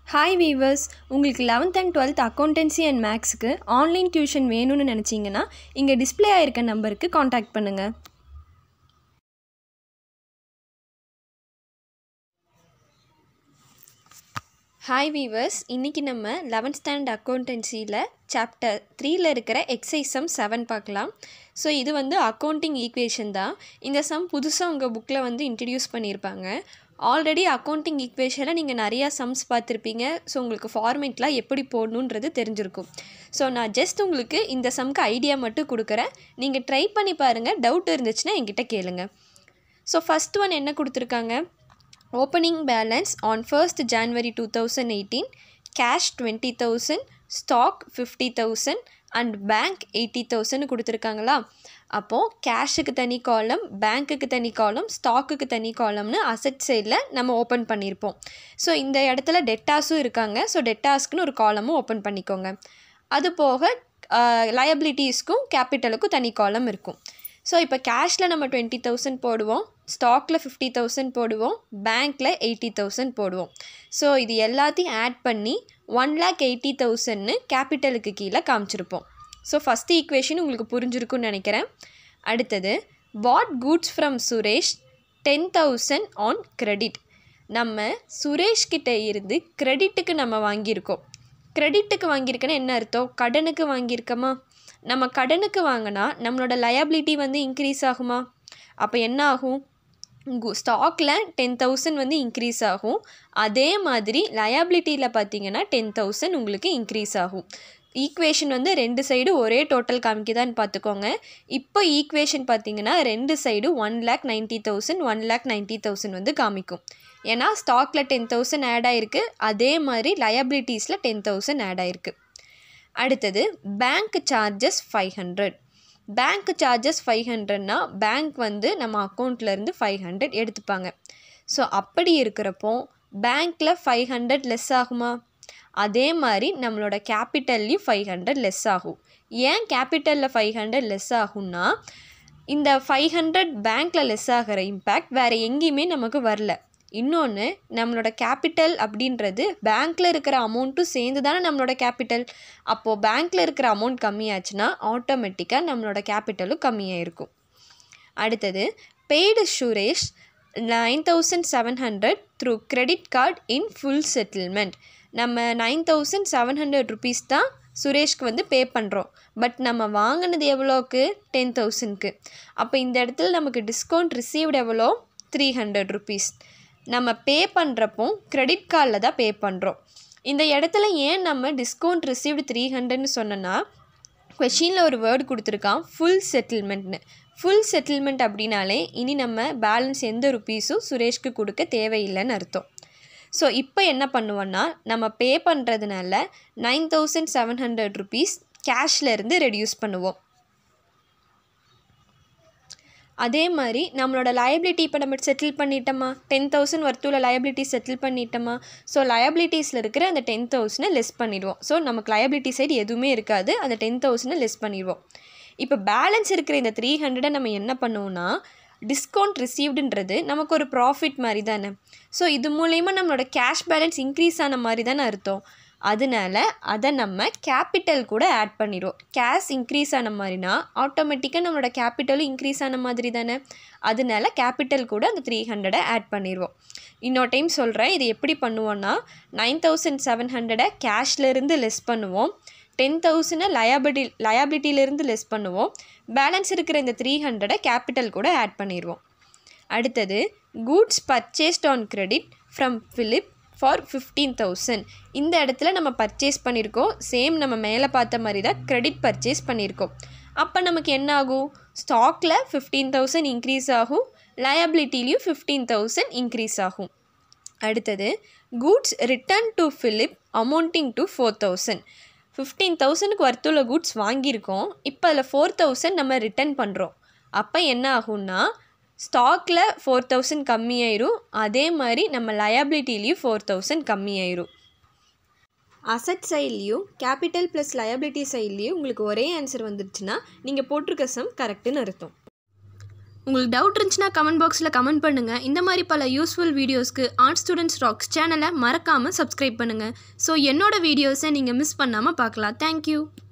hi viewers உங்களுக்கு eleventh and twelfth accountancy and மேக்ஸுக்கு online tuition வேணும்னு நினச்சிங்கன்னா இங்கே டிஸ்ப்ளே ஆயிருக்க நம்பருக்கு காண்டாக்ட் பண்ணுங்கள் ஹாய் வீவர்ஸ் இன்றைக்கி நம்ம லெவன்த் ஸ்டாண்டர்ட் அக்கௌண்டன்சியில் சாப்டர் த்ரீயில் இருக்கிற எக்ஸைஸ் சம் செவன் பார்க்கலாம் ஸோ இது வந்து அக்கௌண்டிங் ஈக்குவேஷன் தான் இந்த சம் புதுசாக உங்கள் புக்கில் வந்து இன்ட்ரடியூஸ் பண்ணியிருப்பாங்க ஆல்ரெடி அக்கௌண்டிங் ஈக்குவேஷனில் நீங்கள் நிறையா சம்ஸ் பார்த்துருப்பீங்க ஸோ உங்களுக்கு ஃபார்மேட்லாம் எப்படி போடணுன்றது தெரிஞ்சிருக்கும் ஸோ நான் ஜஸ்ட் உங்களுக்கு இந்த சம்க்கு ஐடியா மட்டும் கொடுக்குறேன் நீங்கள் ட்ரை பண்ணி பாருங்கள் டவுட் இருந்துச்சுன்னா என்கிட்ட கேளுங்க ஸோ ஃபஸ்ட் ஒன் என்ன கொடுத்துருக்காங்க opening balance on first January two thousand eighteen cash twenty thousand stock fifty thousand and bank eighty thousand கொடுத்துருக்காங்களா அப்போது கேஷுக்கு தனி காலம் பேங்க்குக்கு தனி காலம் ஸ்டாக்குக்கு தனி காலம்னு அசட் சைடில் நம்ம ஓப்பன் பண்ணியிருப்போம் ஸோ இந்த இடத்துல டெட்டாஸும் இருக்காங்க ஸோ டெட்டாஸ்க்குன்னு ஒரு காலமும் ஓப்பன் பண்ணிக்கோங்க அது போக லயபிலிட்டிஸ்க்கும் கேபிட்டலுக்கும் தனி காலம் இருக்கும் ஸோ இப்போ கேஷில் நம்ம டுவெண்ட்டி தௌசண்ட் போடுவோம் ஸ்டாக்கில் ஃபிஃப்டி தௌசண்ட் போடுவோம் பேங்க்கில் எயிட்டி தௌசண்ட் போடுவோம் ஸோ இது எல்லாத்தையும் ஆட் பண்ணி ஒன் லேக் எயிட்டி தௌசண்ட்னு கேபிட்டலுக்கு கீழே காமிச்சிருப்போம் ஸோ ஃபஸ்ட் ஈக்குவேஷன் உங்களுக்கு புரிஞ்சிருக்குன்னு நினைக்கிறேன் அடுத்தது bought goods from Suresh ten thousand on credit நம்ம சுரேஷ் கிட்ட இருந்து கிரெடிட்டுக்கு நம்ம வாங்கியிருக்கோம் கிரெடிட்டுக்கு வாங்கியிருக்கேன்னா என்ன அர்த்தம் கடனுக்கு வாங்கியிருக்கோமா நம்ம கடனுக்கு வாங்கினா நம்மளோட லயபிலிட்டி வந்து இன்க்ரீஸ் ஆகுமா அப்போ என்ன ஆகும் ஸ்டாக்கில் டென் தௌசண்ட் வந்து இன்க்ரீஸ் ஆகும் அதே மாதிரி லயபிலிட்டியில் பார்த்தீங்கன்னா டென் தௌசண்ட் உங்களுக்கு இன்க்ரீஸ் ஆகும் ஈக்குவேஷன் வந்து ரெண்டு சைடு ஒரே டோட்டல் காமிக்குதான்னு பார்த்துக்கோங்க இப்போ ஈக்குவேஷன் பார்த்தீங்கன்னா ரெண்டு side one lakh ninety thousand one lakh ninety thousand வந்து காமிக்கும் ஏன்னா ஸ்டாக்கில் டென் தௌசண்ட் ஆட் ஆகிருக்கு அதே மாதிரி லயபிலிட்டிஸில் டென் தௌசண்ட் ஆட் ஆகிருக்கு அடுத்தது bank charges five hundred bank charges five ஹண்ட்ரட்னா பேங்க் வந்து நம்ம அக்கௌண்ட்லேருந்து ஃபைவ் ஹண்ட்ரட் எடுத்துப்பாங்க ஸோ அப்படி இருக்கிறப்போ பேங்க்கில் ஃபைவ் ஹண்ட்ரட் லெஸ் ஆகுமா அதே மாதிரி நம்மளோட கேபிட்டல்லையும் ஃபைவ் ஹண்ட்ரட் லெஸ் ஆகும் ஏன் கேபிட்டலில் ஃபைவ் ஹண்ட்ரட் லெஸ் ஆகும்னா இந்த ஃபைவ் ஹண்ட்ரட் பேங்க்கில் லெஸ் ஆகிற இம்பேக்ட் வேறு எங்கேயுமே நமக்கு வரல இன்னொன்று நம்மளோட கேபிட்டல் அப்படின்றது பேங்க்கில் இருக்கிற அமௌண்ட்டும் சேர்ந்து தானே நம்மளோட கேபிட்டல் அப்போது பேங்க்கில் இருக்கிற அமௌண்ட் கம்மியாச்சுன்னா ஆட்டோமேட்டிக்காக நம்மளோட கேபிட்டலும் கம்மியாக இருக்கும் அடுத்தது paid Suresh nine thousand seven hundred through credit card in full settlement நம்ம nine thousand seven hundred rupees தான் சுரேஷ்க்கு வந்து பே பண்ணுறோம் பட் நம்ம வாங்கினது எவ்வளோக்கு டென் தௌசண்ட்க்கு அப்போ இந்த இடத்துல நமக்கு டிஸ்கவுண்ட் ரிசீவ்டு எவ்வளோ த்ரீ ஹண்ட்ரட் ருபீஸ் நம்ம பே பண்ணுறப்போ கிரெடிட் கார்டில் தான் பே பண்ணுறோம் இந்த இடத்துல ஏன் நம்ம டிஸ்கவுண்ட் ரிசீவ்டு த்ரீ ஹண்ட்ரட்னு சொன்னோன்னா கொஷினில் ஒரு வேர்டு கொடுத்துருக்கான் ஃபுல் செட்டில்மெண்ட்னு ஃபுல் செட்டில்மெண்ட் அப்படின்னாலே இனி நம்ம பேலன்ஸ் எந்த ருப்பீஸும் சுரேஷ்க்கு கொடுக்க தேவையில்லைன்னு அர்த்தம் ஸோ இப்போ என்ன பண்ணுவோன்னா நம்ம பே பண்ணுறதுனால nine thousand seven hundred rupees கேஷ்லேருந்து ரெடியூஸ் பண்ணுவோம் அதே மாதிரி நம்மளோட லயபிலிட்டி இப்போ நம்ம செட்டில் பண்ணிட்டோமா டென் தௌசண்ட் ஒர்த்துள்ள லயபிலிட்டி செட்டில் பண்ணிட்டோமா ஸோ லயபிலிட்டிஸில் இருக்கிற அந்த டென் தௌசண்டை லெஸ் பண்ணிடுவோம் ஸோ நமக்கு லயபிலிட்டி சைடு எதுவுமே இருக்காது அந்த டென் தௌசண்டை லெஸ் பண்ணிடுவோம் இப்போ பேலன்ஸ் இருக்கிற இந்த த்ரீ ஹண்ட்ரடை நம்ம என்ன பண்ணுவோம்னா டிஸ்கவுண்ட் ரிசீவ்டுன்றது நமக்கு ஒரு ப்ராஃபிட் மாதிரி தானே ஸோ இது மூலயமா நம்மளோட கேஷ் பேலன்ஸ் இன்க்ரீஸ் ஆன மாதிரி தானே அர்த்தம் அதனால அதை நம்ம கேபிட்டல் கூட ஆட் பண்ணிடுவோம் கேஷ் இன்க்ரீஸ் ஆன மாதிரினா ஆட்டோமேட்டிக்காக நம்மளோட கேபிட்டலும் இன்க்ரீஸ் ஆன மாதிரி தானே அதனால கேபிட்டல் கூட அந்த த்ரீ ஹண்ட்ரடை ஆட் பண்ணிடுவோம் இன்னொரு டைம் சொல்கிறேன் இது எப்படி பண்ணுவோன்னா நைன் தௌசண்ட் செவன் ஹண்ட்ரடை கேஷ்லேருந்து லெஸ் பண்ணுவோம் டென் தௌசண்டை லயபிலிட்டி லயபிலிட்டியிலேருந்து லெஸ் பண்ணுவோம் பேலன்ஸ் இருக்கிற இந்த த்ரீ ஹண்ட்ரடை கேபிட்டல் கூட ஆட் பண்ணிடுவோம் அடுத்தது goods purchased on credit from Philip for fifteen thousand இந்த இடத்துல நம்ம பர்ச்சேஸ் பண்ணியிருக்கோம் சேம் நம்ம மேலே பார்த்த மாதிரி தான் க்ரெடிட் பர்ச்சேஸ் பண்ணியிருக்கோம் அப்போ நமக்கு என்ன ஆகும் ஸ்டாக்கில் ஃபிஃப்டீன் தௌசண்ட் இன்க்ரீஸ் ஆகும் லயபிலிட்டிலையும் ஃபிஃப்டீன் தௌசண்ட் இன்க்ரீஸ் ஆகும் அடுத்தது goods return to Philip amounting to four thousand fifteen தௌசண்ட்க்கு ஒர்த்துள்ள கூட்ஸ் வாங்கியிருக்கோம் இப்போ அதில் ஃபோர் தௌசண்ட் நம்ம ரிட்டர்ன் பண்ணுறோம் அப்போ என்ன ஆகும்னா ஸ்டாக்கில் ஃபோர் தௌசண்ட் கம்மியாயிரும் அதே மாதிரி நம்ம லயபிலிட்டிலையும் ஃபோர் தௌசண்ட் கம்மியாயிரும் அசட் சைட்லேயும் கேபிட்டல் ப்ளஸ் லயபிலிட்டி சைட்லேயும் உங்களுக்கு ஒரே ஆன்சர் வந்துருச்சுன்னா நீங்கள் போட்டிருக்க சம் கரெக்டுன்னு அர்த்தம் உங்களுக்கு டவுட் இருந்துச்சுன்னா கமெண்ட் பாக்ஸில் கமெண்ட் பண்ணுங்கள் இந்த மாதிரி பல யூஸ்ஃபுல் வீடியோஸ்க்கு ஆர்ட் ஸ்டூடெண்ட்ஸ் ராக்ஸ் சேனலை மறக்காமல் சப்ஸ்கிரைப் பண்ணுங்கள் ஸோ என்னோட வீடியோஸை நீங்கள் மிஸ் பண்ணாமல் பார்க்கலாம் தேங்க்யூ